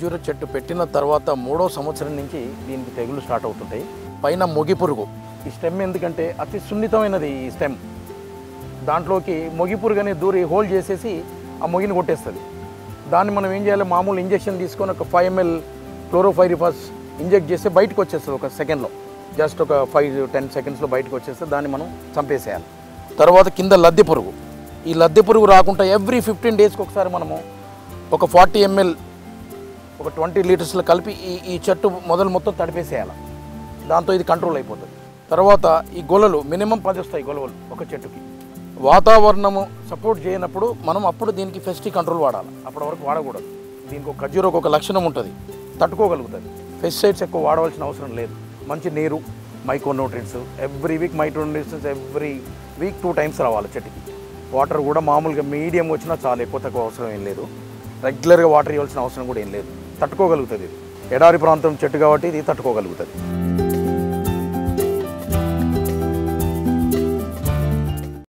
ఖర్జూర చెట్టు పెట్టిన తర్వాత మూడో సంవత్సరం నుంచి దీనికి తెగులు స్టార్ట్ అవుతుంటాయి పైన మొగి పురుగు ఈ స్టెమ్ ఎందుకంటే అతి సున్నితమైనది ఈ స్టెమ్ దాంట్లోకి మొగి పురుగు అనేది దూరి హోల్డ్ చేసేసి ఆ మొగిని కొట్టేస్తుంది దాన్ని మనం ఏం చేయాలి మామూలు ఇంజెక్షన్ తీసుకొని ఒక ఫైవ్ ఎంఎల్ క్లోరోఫైరిఫాస్ ఇంజెక్ట్ చేస్తే బయటకు వచ్చేస్తుంది ఒక సెకండ్లో జస్ట్ ఒక ఫైవ్ టెన్ సెకండ్స్లో బయటకు వచ్చేస్తే దాన్ని మనం చంపేసేయాలి తర్వాత కింద లద్దె పురుగు ఈ లద్దె పురుగు రాకుండా ఎవ్రీ ఫిఫ్టీన్ డేస్కి ఒకసారి మనము ఒక ఫార్టీ ఎంఎల్ ఒక ట్వంటీ లీటర్స్లో కలిపి ఈ ఈ చెట్టు మొదలు మొత్తం తడిపేసేయాలి దాంతో ఇది కంట్రోల్ అయిపోతుంది తర్వాత ఈ గొలలు మినిమం పది వస్తాయి గొలవలు ఒక చెట్టుకి వాతావరణము సపోర్ట్ చేయనప్పుడు మనం అప్పుడు దీనికి ఫెస్టి కంట్రోల్ వాడాలి అప్పటి వరకు వాడకూడదు దీనికి ఒక ఖర్జూరకు ఒక లక్షణం ఉంటుంది తట్టుకోగలుగుతుంది పెస్టిసైడ్స్ ఎక్కువ వాడవలసిన అవసరం లేదు మంచి నీరు micronutrients every week micronutrients every week two times రావాలి చెట్టుకి వాటర్ కూడా మామూలుగా మీడియం వచ్చినా చాలా ఎక్కువ తక్కువ అవసరం ఏం లేదు రెగ్యులర్గా వాటర్ ఇవ్వాల్సిన అవసరం కూడా ఏం లేదు తట్టుకోగలుగుతుంది ఇది ఎడారి ప్రాంతం చెట్టు కాబట్టి ఇది తట్టుకోగలుగుతుంది